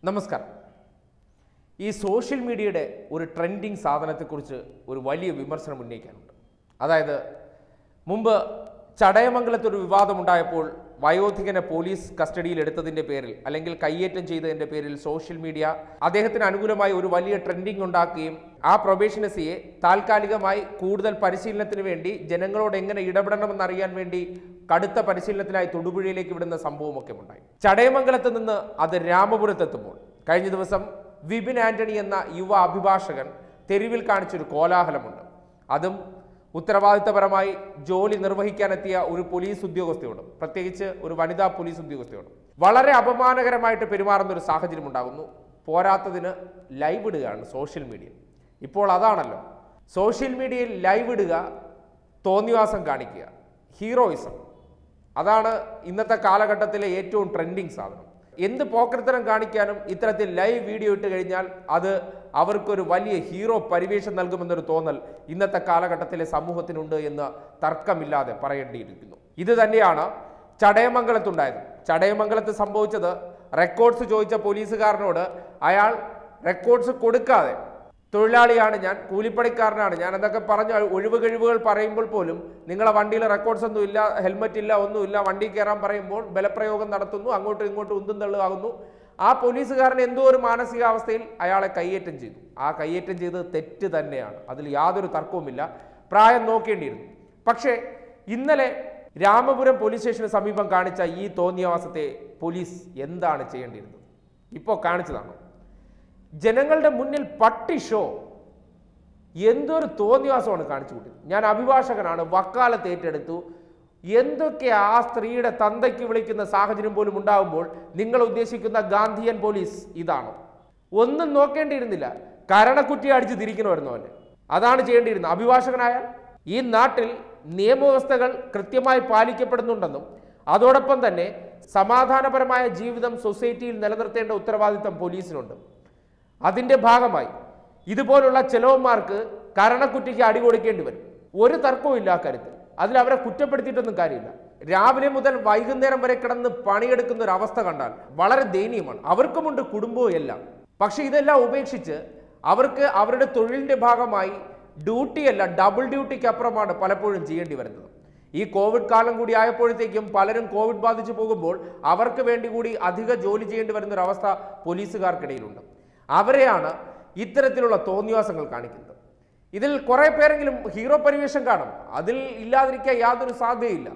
നമസ്കാരം ഈ സോഷ്യൽ മീഡിയയുടെ ഒരു ട്രെൻഡിങ് സാധനത്തെക്കുറിച്ച് ഒരു വലിയ വിമർശനം ഉന്നയിക്കാനുണ്ട് അതായത് മുമ്പ് ചടയമംഗലത്ത് ഒരു വിവാദമുണ്ടായപ്പോൾ വയോധികനെ പോലീസ് കസ്റ്റഡിയിൽ എടുത്തതിൻ്റെ പേരിൽ അല്ലെങ്കിൽ കയ്യേറ്റം ചെയ്തതിൻ്റെ പേരിൽ സോഷ്യൽ മീഡിയ അദ്ദേഹത്തിന് അനുകൂലമായി ഒരു വലിയ ട്രെൻഡിങ് ഉണ്ടാക്കുകയും ആ പ്രൊബേഷനസിയെ താൽക്കാലികമായി കൂടുതൽ പരിശീലനത്തിന് വേണ്ടി ജനങ്ങളോട് എങ്ങനെ ഇടപെടണമെന്നറിയാൻ വേണ്ടി കടുത്ത പരിശീലനത്തിനായി തൊടുപുഴയിലേക്ക് വിടുന്ന സംഭവമൊക്കെ ഉണ്ടായി ചടയമംഗലത്ത് നിന്ന് അത് രാമപുരത്തെത്തുമ്പോൾ കഴിഞ്ഞ ദിവസം വിപിൻ ആന്റണി എന്ന യുവ അഭിഭാഷകൻ തെരുവിൽ കാണിച്ചൊരു കോലാഹലമുണ്ട് അതും ഉത്തരവാദിത്തപരമായി ജോലി നിർവഹിക്കാനെത്തിയ ഒരു പോലീസ് ഉദ്യോഗസ്ഥയോടും പ്രത്യേകിച്ച് ഒരു വനിതാ പോലീസ് ഉദ്യോഗസ്ഥയോടും വളരെ അപമാനകരമായിട്ട് പെരുമാറുന്ന ഒരു സാഹചര്യം ഉണ്ടാകുന്നു പോരാത്തതിന് ലൈവ് ഇടുകയാണ് സോഷ്യൽ മീഡിയ ഇപ്പോൾ അതാണല്ലോ സോഷ്യൽ മീഡിയയിൽ ലൈവ് ഇടുക തോന്നിവാസം കാണിക്കുക ഹീറോയിസം അതാണ് ഇന്നത്തെ കാലഘട്ടത്തിലെ ഏറ്റവും ട്രെൻഡിങ് സാധനം എന്ത് പോക്കരത്തരം കാണിക്കാനും ഇത്തരത്തിൽ ലൈവ് വീഡിയോ ഇട്ട് കഴിഞ്ഞാൽ അത് അവർക്കൊരു വലിയ ഹീറോ പരിവേഷം നൽകുമെന്നൊരു തോന്നൽ ഇന്നത്തെ കാലഘട്ടത്തിലെ സമൂഹത്തിനുണ്ട് എന്ന് തർക്കമില്ലാതെ പറയേണ്ടിയിരിക്കുന്നു ഇത് തന്നെയാണ് ചടയമംഗലത്തുണ്ടായത് ചടയമംഗലത്ത് സംഭവിച്ചത് റെക്കോർഡ്സ് ചോദിച്ച പോലീസുകാരനോട് അയാൾ റെക്കോർഡ്സ് കൊടുക്കാതെ തൊഴിലാളിയാണ് ഞാൻ കൂലിപ്പണിക്കാരനാണ് ഞാൻ എന്നൊക്കെ പറഞ്ഞ ഒഴിവ് കഴിവുകൾ പറയുമ്പോൾ പോലും നിങ്ങളെ വണ്ടിയിൽ റെക്കോർഡ്സ് ഒന്നും ഇല്ല ഹെൽമറ്റ് ഇല്ല ഒന്നുമില്ല വണ്ടി കയറാൻ പറയുമ്പോൾ ബലപ്രയോഗം നടത്തുന്നു അങ്ങോട്ടും ഇങ്ങോട്ടും ഉന്തും തള്ളുവാകുന്നു ആ പോലീസുകാരൻ എന്തോ ഒരു മാനസികാവസ്ഥയിൽ അയാളെ കയ്യേറ്റം ചെയ്തു ആ കയ്യേറ്റം ചെയ്തത് തെറ്റ് തന്നെയാണ് അതിൽ യാതൊരു തർക്കവുമില്ല പ്രായം നോക്കേണ്ടിയിരുന്നു പക്ഷേ ഇന്നലെ രാമപുരം പോലീസ് സ്റ്റേഷന് സമീപം കാണിച്ച ഈ തോന്നിയവാസത്തെ പോലീസ് എന്താണ് ചെയ്യേണ്ടിയിരുന്നത് ഇപ്പോൾ കാണിച്ചതാണ് ജനങ്ങളുടെ മുന്നിൽ പട്ടി ഷോ എന്തൊരു തോന്നിവാസമാണ് കാണിച്ചു കൂട്ടിയത് ഞാൻ അഭിഭാഷകനാണ് വക്കാലത്ത് ഏറ്റെടുത്തു എന്തൊക്കെ ആ സ്ത്രീയുടെ തന്തയ്ക്ക് വിളിക്കുന്ന സാഹചര്യം പോലും ഉണ്ടാകുമ്പോൾ നിങ്ങൾ ഉദ്ദേശിക്കുന്ന ഗാന്ധിയൻ പോലീസ് ഇതാണ് ഒന്നും നോക്കേണ്ടിയിരുന്നില്ല കരണക്കുറ്റി അടിച്ച് തിരിക്കണമായിരുന്നു അവന് അതാണ് ചെയ്യേണ്ടിയിരുന്നത് അഭിഭാഷകനായാൽ ഈ നാട്ടിൽ നിയമവ്യവസ്ഥകൾ കൃത്യമായി പാലിക്കപ്പെടുന്നുണ്ടെന്നും അതോടൊപ്പം തന്നെ സമാധാനപരമായ ജീവിതം സൊസൈറ്റിയിൽ നിലനിർത്തേണ്ട ഉത്തരവാദിത്തം പോലീസിനുണ്ട് അതിന്റെ ഭാഗമായി ഇതുപോലുള്ള ചെലവന്മാർക്ക് കരണക്കുറ്റിക്ക് അടി കൊടുക്കേണ്ടി വരും ഒരു തർക്കവും ഇല്ല അക്കാര്യത്തിൽ അതിൽ അവരെ കുറ്റപ്പെടുത്തിയിട്ടൊന്നും കാര്യമില്ല രാവിലെ മുതൽ വൈകുന്നേരം വരെ കിടന്ന് പണിയെടുക്കുന്ന ഒരു അവസ്ഥ കണ്ടാൽ വളരെ ദയനീയമാണ് അവർക്കുമുണ്ട് കുടുംബവും എല്ലാം പക്ഷെ ഇതെല്ലാം ഉപേക്ഷിച്ച് അവർക്ക് അവരുടെ തൊഴിലിന്റെ ഭാഗമായി ഡ്യൂട്ടിയല്ല ഡബിൾ ഡ്യൂട്ടിക്ക് അപ്പുറമാണ് പലപ്പോഴും ചെയ്യേണ്ടി വരുന്നത് ഈ കോവിഡ് കാലം കൂടി ആയപ്പോഴത്തേക്കും പലരും കോവിഡ് ബാധിച്ചു പോകുമ്പോൾ അവർക്ക് വേണ്ടി കൂടി അധിക ജോലി ചെയ്യേണ്ടി വരുന്ന ഒരു അവസ്ഥ പോലീസുകാർക്കിടയിലുണ്ട് അവരെയാണ് ഇത്തരത്തിലുള്ള തോന്നിവാസങ്ങൾ കാണിക്കുന്നത് ഇതിൽ കുറെ പേരെങ്കിലും ഹീറോ പരിവേഷം കാണും അതിൽ ഇല്ലാതിരിക്കാൻ യാതൊരു സാധ്യതയില്ല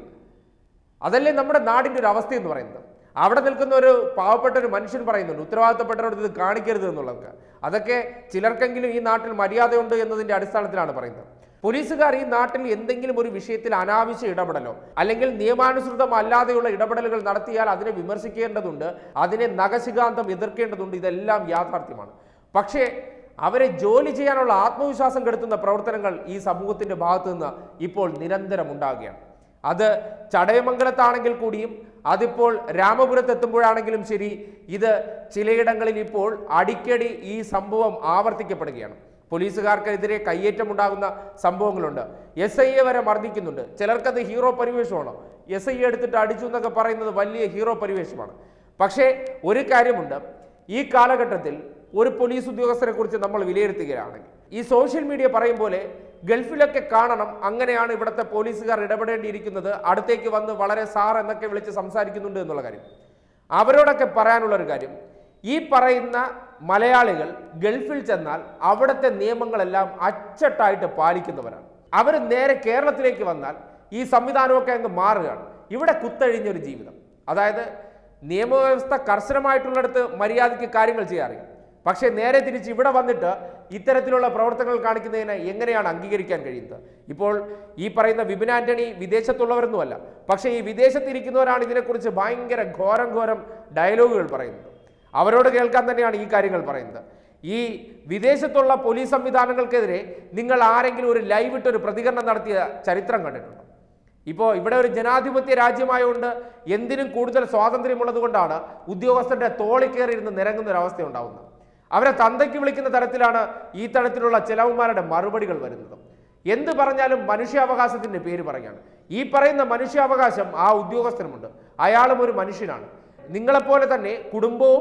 അതല്ലേ നമ്മുടെ നാടിൻ്റെ ഒരു അവസ്ഥ എന്ന് പറയുന്നത് അവിടെ നിൽക്കുന്ന ഒരു പാവപ്പെട്ട ഒരു മനുഷ്യൻ പറയുന്നുണ്ട് ഉത്തരവാദിത്തപ്പെട്ടവരോട് ഇത് കാണിക്കരുത് എന്നുള്ളതൊക്കെ അതൊക്കെ ചിലർക്കെങ്കിലും ഈ നാട്ടിൽ മര്യാദയുണ്ട് എന്നതിന്റെ അടിസ്ഥാനത്തിലാണ് പറയുന്നത് പോലീസുകാർ ഈ നാട്ടിൽ എന്തെങ്കിലും ഒരു വിഷയത്തിൽ അനാവശ്യ ഇടപെടലോ അല്ലെങ്കിൽ നിയമാനുസൃതമല്ലാതെയുള്ള ഇടപെടലുകൾ നടത്തിയാൽ അതിനെ വിമർശിക്കേണ്ടതുണ്ട് അതിനെ നഖശികാന്തം എതിർക്കേണ്ടതുണ്ട് ഇതെല്ലാം യാഥാർത്ഥ്യമാണ് പക്ഷേ അവരെ ജോലി ചെയ്യാനുള്ള ആത്മവിശ്വാസം കെടുത്തുന്ന പ്രവർത്തനങ്ങൾ ഈ സമൂഹത്തിന്റെ ഭാഗത്തു നിന്ന് ഇപ്പോൾ നിരന്തരം ഉണ്ടാകുകയാണ് അത് ചടയമംഗലത്താണെങ്കിൽ കൂടിയും അതിപ്പോൾ രാമപുരത്ത് എത്തുമ്പോഴാണെങ്കിലും ശരി ഇത് ചിലയിടങ്ങളിൽ ഇപ്പോൾ അടിക്കടി ഈ സംഭവം ആവർത്തിക്കപ്പെടുകയാണ് പോലീസുകാർക്കെതിരെ കയ്യേറ്റമുണ്ടാകുന്ന സംഭവങ്ങളുണ്ട് എസ് ഐ എ വരെ മർദ്ദിക്കുന്നുണ്ട് ചിലർക്കത് ഹീറോ പരിവേഷമാണ് എസ് ഐ എ എടുത്തിട്ട് അടിച്ചു എന്നൊക്കെ പറയുന്നത് വലിയ ഹീറോ പരിവേഷമാണ് പക്ഷേ ഒരു കാര്യമുണ്ട് ഈ കാലഘട്ടത്തിൽ ഒരു പോലീസ് ഉദ്യോഗസ്ഥരെ കുറിച്ച് നമ്മൾ വിലയിരുത്തുകയാണെങ്കിൽ ഈ സോഷ്യൽ മീഡിയ പറയും പോലെ ഗൾഫിലൊക്കെ കാണണം അങ്ങനെയാണ് ഇവിടുത്തെ പോലീസുകാർ ഇടപെടേണ്ടിയിരിക്കുന്നത് അടുത്തേക്ക് വന്ന് വളരെ സാർ എന്നൊക്കെ വിളിച്ച് സംസാരിക്കുന്നുണ്ട് എന്നുള്ള കാര്യം അവരോടൊക്കെ പറയാനുള്ള ഒരു കാര്യം ഈ പറയുന്ന മലയാളികൾ ഗൾഫിൽ ചെന്നാൽ അവിടുത്തെ നിയമങ്ങളെല്ലാം അച്ചട്ടായിട്ട് പാലിക്കുന്നവരാണ് അവർ നേരെ കേരളത്തിലേക്ക് വന്നാൽ ഈ സംവിധാനമൊക്കെ അങ്ങ് മാറുകയാണ് ഇവിടെ കുത്തഴിഞ്ഞൊരു ജീവിതം അതായത് നിയമവ്യവസ്ഥ കർശനമായിട്ടുള്ളിടത്ത് മര്യാദയ്ക്ക് കാര്യങ്ങൾ ചെയ്യാറില്ല പക്ഷേ നേരെ തിരിച്ച് ഇവിടെ വന്നിട്ട് ഇത്തരത്തിലുള്ള പ്രവർത്തനങ്ങൾ കാണിക്കുന്നതിന് എങ്ങനെയാണ് അംഗീകരിക്കാൻ കഴിയുന്നത് ഇപ്പോൾ ഈ പറയുന്ന വിപിൻ ആന്റണി വിദേശത്തുള്ളവരൊന്നുമല്ല പക്ഷേ ഈ വിദേശത്തിരിക്കുന്നവരാണ് ഇതിനെക്കുറിച്ച് ഭയങ്കര ഘോരം ഘോരം ഡയലോഗുകൾ പറയുന്നത് അവരോട് കേൾക്കാൻ തന്നെയാണ് ഈ കാര്യങ്ങൾ പറയുന്നത് ഈ വിദേശത്തുള്ള പോലീസ് സംവിധാനങ്ങൾക്കെതിരെ നിങ്ങൾ ആരെങ്കിലും ഒരു ലൈവ് ഇട്ട് ഒരു പ്രതികരണം നടത്തിയ ചരിത്രം കണ്ടിട്ടുണ്ടോ ഇപ്പോൾ ഇവിടെ ഒരു ജനാധിപത്യ രാജ്യമായതുകൊണ്ട് എന്തിനും കൂടുതൽ സ്വാതന്ത്ര്യമുള്ളത് കൊണ്ടാണ് ഉദ്യോഗസ്ഥരുടെ തോളി കയറിയിരുന്ന് നിരങ്ങുന്ന ഒരു അവസ്ഥ ഉണ്ടാവുന്നത് അവരെ തന്തയ്ക്ക് വിളിക്കുന്ന തരത്തിലാണ് ഈ തരത്തിലുള്ള ചിലവുമാരുടെ മറുപടികൾ വരുന്നത് എന്ത് പറഞ്ഞാലും മനുഷ്യാവകാശത്തിന്റെ പേര് പറയാണ് ഈ പറയുന്ന മനുഷ്യാവകാശം ആ ഉദ്യോഗസ്ഥനുമുണ്ട് അയാളും ഒരു മനുഷ്യനാണ് നിങ്ങളെപ്പോലെ തന്നെ കുടുംബവും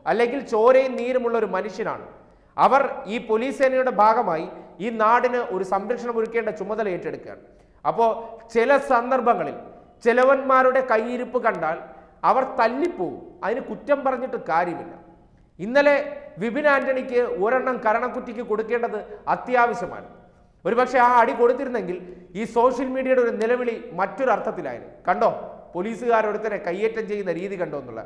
അല്ലെങ്കിൽ ചോരയും നീരുമുള്ള ഒരു മനുഷ്യനാണ് അവർ ഈ പോലീസ് സേനയുടെ ഭാഗമായി ഈ നാടിന് ഒരു സംരക്ഷണം ഒരുക്കേണ്ട ചുമതല ഏറ്റെടുക്കുകയാണ് അപ്പോൾ ചില സന്ദർഭങ്ങളിൽ ചിലവന്മാരുടെ കയ്യിരിപ്പ് കണ്ടാൽ അവർ തല്ലിപ്പോവും അതിന് കുറ്റം പറഞ്ഞിട്ട് കാര്യമില്ല ഇന്നലെ വിപിൻ ആന്റണിക്ക് ഒരെണ്ണം കരണക്കുറ്റിക്ക് കൊടുക്കേണ്ടത് അത്യാവശ്യമാണ് ഒരുപക്ഷെ ആ അടി കൊടുത്തിരുന്നെങ്കിൽ ഈ സോഷ്യൽ മീഡിയയുടെ ഒരു നിലവിളി മറ്റൊരു അർത്ഥത്തിലായിരുന്നു കണ്ടോ പോലീസുകാരൊരുത്തരെ കയ്യേറ്റം ചെയ്യുന്ന രീതി കണ്ടോ എന്നുള്ള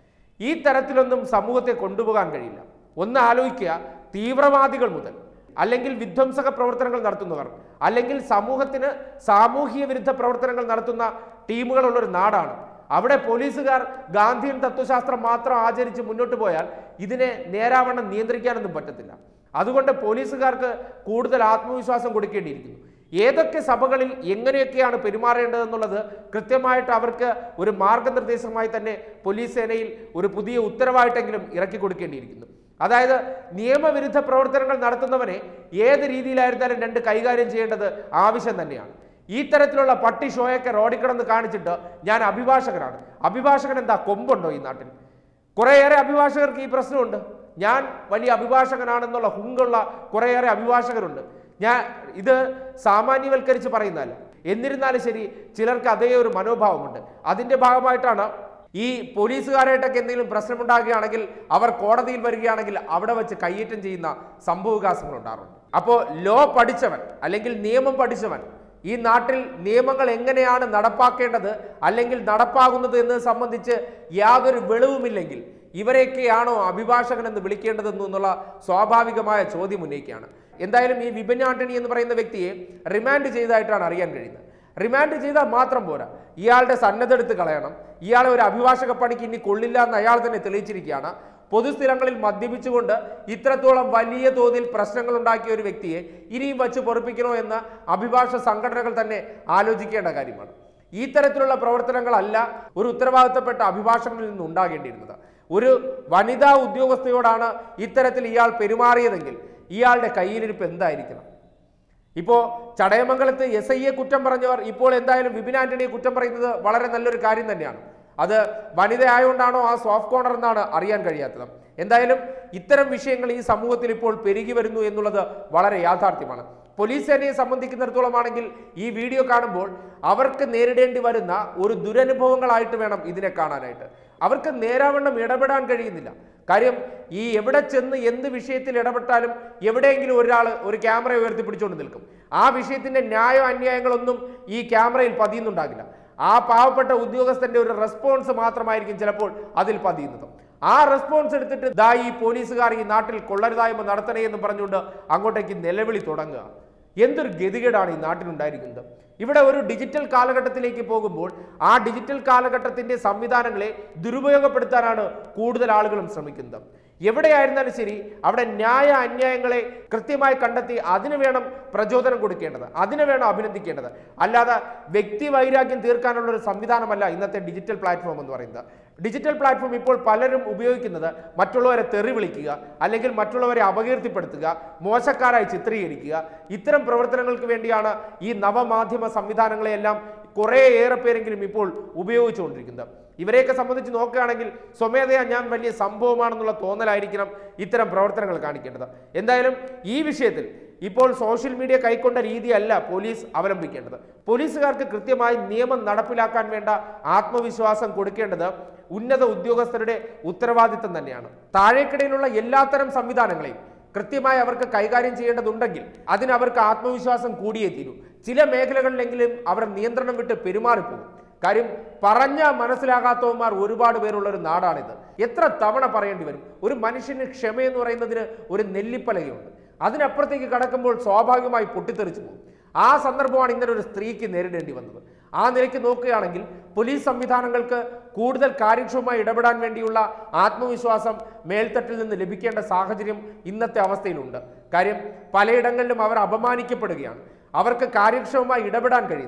ഈ തരത്തിലൊന്നും സമൂഹത്തെ കൊണ്ടുപോകാൻ കഴിയില്ല ഒന്ന് ആലോചിക്കുക തീവ്രവാദികൾ മുതൽ അല്ലെങ്കിൽ വിധ്വംസക പ്രവർത്തനങ്ങൾ നടത്തുന്നവർ അല്ലെങ്കിൽ സമൂഹത്തിന് സാമൂഹിക വിരുദ്ധ പ്രവർത്തനങ്ങൾ നടത്തുന്ന ടീമുകളുള്ള ഒരു നാടാണ് അവിടെ പോലീസുകാർ ഗാന്ധിയൻ തത്വശാസ്ത്രം മാത്രം ആചരിച്ച് മുന്നോട്ട് പോയാൽ ഇതിനെ നേരാവണ്ണം നിയന്ത്രിക്കാനൊന്നും പറ്റത്തില്ല അതുകൊണ്ട് പോലീസുകാർക്ക് കൂടുതൽ ആത്മവിശ്വാസം കൊടുക്കേണ്ടിയിരിക്കുന്നു ഏതൊക്കെ സഭകളിൽ എങ്ങനെയൊക്കെയാണ് പെരുമാറേണ്ടതെന്നുള്ളത് കൃത്യമായിട്ട് അവർക്ക് ഒരു മാർഗനിർദ്ദേശമായി തന്നെ പോലീസ് സേനയിൽ ഒരു പുതിയ ഉത്തരവായിട്ടെങ്കിലും ഇറക്കി കൊടുക്കേണ്ടിയിരിക്കുന്നു അതായത് നിയമവിരുദ്ധ പ്രവർത്തനങ്ങൾ നടത്തുന്നവനെ ഏത് രീതിയിലായിരുന്നാലും രണ്ട് കൈകാര്യം ചെയ്യേണ്ടത് ആവശ്യം തന്നെയാണ് ഈ തരത്തിലുള്ള പട്ടി ഷോയൊക്കെ റോഡിൽ കിടന്ന് കാണിച്ചിട്ട് ഞാൻ അഭിഭാഷകനാണ് അഭിഭാഷകൻ എന്താ കൊമ്പുണ്ടോ ഈ നാട്ടിൽ കുറേയേറെ അഭിഭാഷകർക്ക് ഈ പ്രശ്നമുണ്ട് ഞാൻ വലിയ അഭിഭാഷകനാണെന്നുള്ള ഹുങ്കുള്ള കുറേയേറെ അഭിഭാഷകരുണ്ട് ഞാൻ ഇത് സാമാന്യവൽക്കരിച്ച് പറയുന്നതല്ല എന്നിരുന്നാലും ശരി ചിലർക്ക് അതേ ഒരു മനോഭാവമുണ്ട് അതിന്റെ ഭാഗമായിട്ടാണ് ഈ പോലീസുകാരായിട്ടൊക്കെ എന്തെങ്കിലും പ്രശ്നമുണ്ടാകുകയാണെങ്കിൽ അവർ കോടതിയിൽ വരികയാണെങ്കിൽ അവിടെ വെച്ച് കയ്യേറ്റം ചെയ്യുന്ന സംഭവവികാസങ്ങൾ ഉണ്ടാറുണ്ട് അപ്പോൾ ലോ പഠിച്ചവൻ അല്ലെങ്കിൽ നിയമം പഠിച്ചവൻ ഈ നാട്ടിൽ നിയമങ്ങൾ എങ്ങനെയാണ് നടപ്പാക്കേണ്ടത് അല്ലെങ്കിൽ നടപ്പാകുന്നത് എന്ന് സംബന്ധിച്ച് യാതൊരു വെളിവുമില്ലെങ്കിൽ ഇവരെയൊക്കെയാണോ അഭിഭാഷകൻ എന്ന് വിളിക്കേണ്ടതെന്ന് എന്നുള്ള സ്വാഭാവികമായ ചോദ്യം ഉന്നയിക്കുകയാണ് എന്തായാലും ഈ വിപിൻ ആന്റണി എന്ന് പറയുന്ന വ്യക്തിയെ റിമാൻഡ് ചെയ്തതായിട്ടാണ് അറിയാൻ കഴിയുന്നത് റിമാൻഡ് ചെയ്താൽ മാത്രം പോരാ ഇയാളുടെ സന്നദ്ധ എടുത്ത് കളയണം ഇയാളെ ഒരു അഭിഭാഷക പണിക്ക് ഇനി കൊള്ളില്ല എന്ന് അയാൾ തന്നെ തെളിയിച്ചിരിക്കുകയാണ് പൊതുസ്ഥലങ്ങളിൽ മദ്യപിച്ചുകൊണ്ട് ഇത്രത്തോളം വലിയ തോതിൽ പ്രശ്നങ്ങൾ ഉണ്ടാക്കിയ ഒരു വ്യക്തിയെ ഇനിയും വച്ച് പൊറപ്പിക്കണോ എന്ന് അഭിഭാഷക സംഘടനകൾ തന്നെ ആലോചിക്കേണ്ട കാര്യമാണ് ഈ തരത്തിലുള്ള പ്രവർത്തനങ്ങളല്ല ഒരു ഉത്തരവാദിത്തപ്പെട്ട അഭിഭാഷകനിൽ നിന്ന് ഉണ്ടാകേണ്ടിയിരുന്നത് ഒരു വനിതാ ഉദ്യോഗസ്ഥയോടാണ് ഇത്തരത്തിൽ ഇയാൾ പെരുമാറിയതെങ്കിൽ ഇയാളുടെ കയ്യിലിരിപ്പ് എന്തായിരിക്കണം ഇപ്പോൾ ചടയമംഗലത്ത് എസ് ഐയെ കുറ്റം പറഞ്ഞവർ ഇപ്പോൾ എന്തായാലും വിപിൻ ആന്റണിയെ കുറ്റം പറയുന്നത് വളരെ നല്ലൊരു കാര്യം തന്നെയാണ് അത് വനിത ആയതുകൊണ്ടാണോ ആ സോഫ്റ്റ് കോർണർ എന്നാണ് അറിയാൻ കഴിയാത്തത് എന്തായാലും ഇത്തരം വിഷയങ്ങൾ ഈ സമൂഹത്തിൽ ഇപ്പോൾ പെരുകി വരുന്നു എന്നുള്ളത് വളരെ യാഥാർത്ഥ്യമാണ് പോലീസ് സേനയെ സംബന്ധിക്കുന്നിടത്തോളം ആണെങ്കിൽ ഈ വീഡിയോ കാണുമ്പോൾ അവർക്ക് നേരിടേണ്ടി വരുന്ന ഒരു ദുരനുഭവങ്ങളായിട്ട് വേണം ഇതിനെ കാണാനായിട്ട് അവർക്ക് നേരാവണ്ണം ഇടപെടാൻ കഴിയുന്നില്ല കാര്യം ഈ എവിടെ ചെന്ന് എന്ത് വിഷയത്തിൽ ഇടപെട്ടാലും എവിടെയെങ്കിലും ഒരാൾ ഒരു ക്യാമറ ഉയർത്തിപ്പിടിച്ചുകൊണ്ട് നിൽക്കും ആ വിഷയത്തിന്റെ ന്യായ അന്യായങ്ങളൊന്നും ഈ ക്യാമറയിൽ പതിയുന്നുണ്ടാകില്ല ആ പാവപ്പെട്ട ഉദ്യോഗസ്ഥന്റെ ഒരു റെസ്പോൺസ് മാത്രമായിരിക്കും ചിലപ്പോൾ അതിൽ പതിയുന്നത് ആ റെസ്പോൺസ് എടുത്തിട്ട് ദാ ഈ പോലീസുകാർ ഈ നാട്ടിൽ കൊള്ളരുതായ്മ നടത്തണേ എന്ന് പറഞ്ഞുകൊണ്ട് അങ്ങോട്ടേക്ക് നിലവിളി തുടങ്ങുക എന്തൊരു ഗതികേടാണ് ഈ നാട്ടിലുണ്ടായിരിക്കുന്നത് ഇവിടെ ഒരു ഡിജിറ്റൽ കാലഘട്ടത്തിലേക്ക് പോകുമ്പോൾ ആ ഡിജിറ്റൽ കാലഘട്ടത്തിന്റെ സംവിധാനങ്ങളെ ദുരുപയോഗപ്പെടുത്താനാണ് കൂടുതൽ ആളുകളും ശ്രമിക്കുന്നത് എവിടെയായിരുന്നാലും ശരി അവിടെ ന്യായ അന്യായങ്ങളെ കൃത്യമായി കണ്ടെത്തി അതിന് വേണം പ്രചോദനം കൊടുക്കേണ്ടത് അതിനെ വേണം അഭിനന്ദിക്കേണ്ടത് അല്ലാതെ വ്യക്തി വൈരാഗ്യം തീർക്കാനുള്ള ഒരു സംവിധാനമല്ല ഇന്നത്തെ ഡിജിറ്റൽ പ്ലാറ്റ്ഫോം എന്ന് പറയുന്നത് ഡിജിറ്റൽ പ്ലാറ്റ്ഫോം ഇപ്പോൾ പലരും ഉപയോഗിക്കുന്നത് മറ്റുള്ളവരെ തെറി വിളിക്കുക അല്ലെങ്കിൽ മറ്റുള്ളവരെ അപകീർത്തിപ്പെടുത്തുക മോശക്കാരായി ചിത്രീകരിക്കുക ഇത്തരം പ്രവർത്തനങ്ങൾക്ക് വേണ്ടിയാണ് ഈ നവമാധ്യമ സംവിധാനങ്ങളെയെല്ലാം കുറേയേറെ പേരെങ്കിലും ഇപ്പോൾ ഉപയോഗിച്ചുകൊണ്ടിരിക്കുന്നത് ഇവരെയൊക്കെ സംബന്ധിച്ച് നോക്കുകയാണെങ്കിൽ സ്വമേധയാ ഞാൻ വലിയ സംഭവമാണെന്നുള്ള തോന്നലായിരിക്കണം ഇത്തരം പ്രവർത്തനങ്ങൾ കാണിക്കേണ്ടത് എന്തായാലും ഈ വിഷയത്തിൽ ഇപ്പോൾ സോഷ്യൽ മീഡിയ കൈക്കൊണ്ട രീതിയല്ല പോലീസ് അവലംബിക്കേണ്ടത് പോലീസുകാർക്ക് കൃത്യമായി നിയമം നടപ്പിലാക്കാൻ വേണ്ട ആത്മവിശ്വാസം കൊടുക്കേണ്ടത് ഉന്നത ഉദ്യോഗസ്ഥരുടെ ഉത്തരവാദിത്തം തന്നെയാണ് താഴേക്കിടയിലുള്ള എല്ലാത്തരം സംവിധാനങ്ങളെയും കൃത്യമായി അവർക്ക് കൈകാര്യം ചെയ്യേണ്ടതുണ്ടെങ്കിൽ അതിന് അവർക്ക് ആത്മവിശ്വാസം കൂടിയേ തീരൂ ചില മേഖലകളിലെങ്കിലും അവർ നിയന്ത്രണം വിട്ട് പെരുമാറിപ്പോകും കാര്യം പറഞ്ഞ മനസ്സിലാകാത്തവന്മാർ ഒരുപാട് പേരുള്ള ഒരു നാടാണിത് എത്ര തവണ പറയേണ്ടി വരും ഒരു മനുഷ്യന് ക്ഷമയെന്ന് പറയുന്നതിന് ഒരു നെല്ലിപ്പലകയുണ്ട് അതിനപ്പുറത്തേക്ക് കടക്കുമ്പോൾ സ്വാഭാവികമായി പൊട്ടിത്തെറിച്ചു പോകും ആ സന്ദർഭമാണ് ഇന്നലെ ഒരു സ്ത്രീക്ക് നേരിടേണ്ടി വന്നത് ആ നിലയ്ക്ക് നോക്കുകയാണെങ്കിൽ പോലീസ് സംവിധാനങ്ങൾക്ക് കൂടുതൽ കാര്യക്ഷമമായി ഇടപെടാൻ വേണ്ടിയുള്ള ആത്മവിശ്വാസം മേൽത്തട്ടിൽ നിന്ന് ലഭിക്കേണ്ട സാഹചര്യം ഇന്നത്തെ അവസ്ഥയിലുണ്ട് കാര്യം പലയിടങ്ങളിലും അവർ അപമാനിക്കപ്പെടുകയാണ് അവർക്ക് കാര്യക്ഷമമായി ഇടപെടാൻ കഴിയുന്നില്ല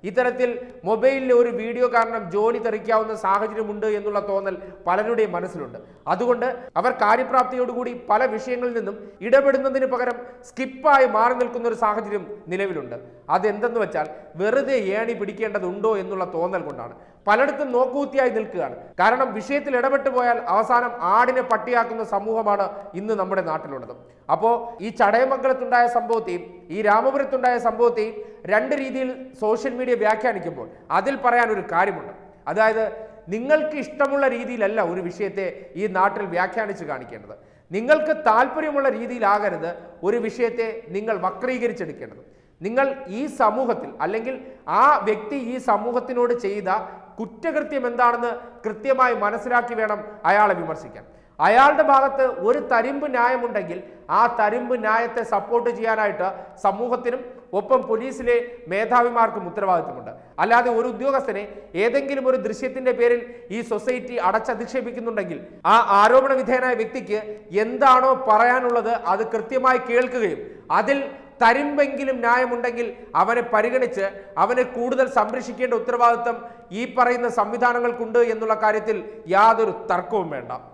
ഇത്തരത്തിൽ മൊബൈലിലെ ഒരു വീഡിയോ കാരണം ജോലി തെറിക്കാവുന്ന സാഹചര്യമുണ്ട് എന്നുള്ള തോന്നൽ പലരുടെയും മനസ്സിലുണ്ട് അതുകൊണ്ട് അവർ കാര്യപ്രാപ്തിയോടുകൂടി പല വിഷയങ്ങളിൽ നിന്നും ഇടപെടുന്നതിന് പകരം സ്കിപ്പായി മാറി നിൽക്കുന്ന ഒരു സാഹചര്യം നിലവിലുണ്ട് അതെന്തെന്ന് വെച്ചാൽ വെറുതെ ഏണി പിടിക്കേണ്ടതുണ്ടോ എന്നുള്ള തോന്നൽ കൊണ്ടാണ് പലയിടത്തും നോക്കുകുത്തിയായി നിൽക്കുകയാണ് കാരണം വിഷയത്തിൽ ഇടപെട്ട് പോയാൽ അവസാനം ആടിനെ പട്ടിയാക്കുന്ന സമൂഹമാണ് ഇന്ന് നമ്മുടെ നാട്ടിലുള്ളത് അപ്പോൾ ഈ ചടയമംഗലത്തുണ്ടായ സംഭവത്തെയും ഈ രാമപുരത്തുണ്ടായ സംഭവത്തെയും രണ്ട് രീതിയിൽ സോഷ്യൽ മീഡിയ വ്യാഖ്യാനിക്കുമ്പോൾ അതിൽ പറയാൻ ഒരു കാര്യമുണ്ട് അതായത് നിങ്ങൾക്ക് ഇഷ്ടമുള്ള രീതിയിലല്ല ഒരു വിഷയത്തെ ഈ നാട്ടിൽ വ്യാഖ്യാനിച്ച് കാണിക്കേണ്ടത് നിങ്ങൾക്ക് താല്പര്യമുള്ള രീതിയിലാകരുത് ഒരു വിഷയത്തെ നിങ്ങൾ വക്രീകരിച്ചെടുക്കേണ്ടത് നിങ്ങൾ ഈ സമൂഹത്തിൽ അല്ലെങ്കിൽ ആ വ്യക്തി ഈ സമൂഹത്തിനോട് ചെയ്ത കുറ്റകൃത്യം എന്താണെന്ന് കൃത്യമായി മനസ്സിലാക്കി വേണം അയാളെ വിമർശിക്കാൻ അയാളുടെ ഭാഗത്ത് ഒരു തരിമ്പ് ന്യായമുണ്ടെങ്കിൽ ആ തരിമ്പ് ന്യായത്തെ സപ്പോർട്ട് ചെയ്യാനായിട്ട് സമൂഹത്തിനും ഒപ്പം പോലീസിലെ മേധാവിമാർക്കും ഉത്തരവാദിത്തമുണ്ട് അല്ലാതെ ഒരു ഉദ്യോഗസ്ഥനെ ഏതെങ്കിലും ഒരു ദൃശ്യത്തിന്റെ പേരിൽ ഈ സൊസൈറ്റി അടച്ചധിക്ഷേപിക്കുന്നുണ്ടെങ്കിൽ ആ ആരോപണ വിധേയനായ വ്യക്തിക്ക് എന്താണോ പറയാനുള്ളത് അത് കൃത്യമായി കേൾക്കുകയും അതിൽ തരിമ്പെങ്കിലും ന്യായമുണ്ടെങ്കിൽ അവനെ പരിഗണിച്ച് അവനെ കൂടുതൽ സംരക്ഷിക്കേണ്ട ഉത്തരവാദിത്തം ഈ പറയുന്ന സംവിധാനങ്ങൾക്കുണ്ട് എന്നുള്ള കാര്യത്തിൽ യാതൊരു തർക്കവും വേണ്ട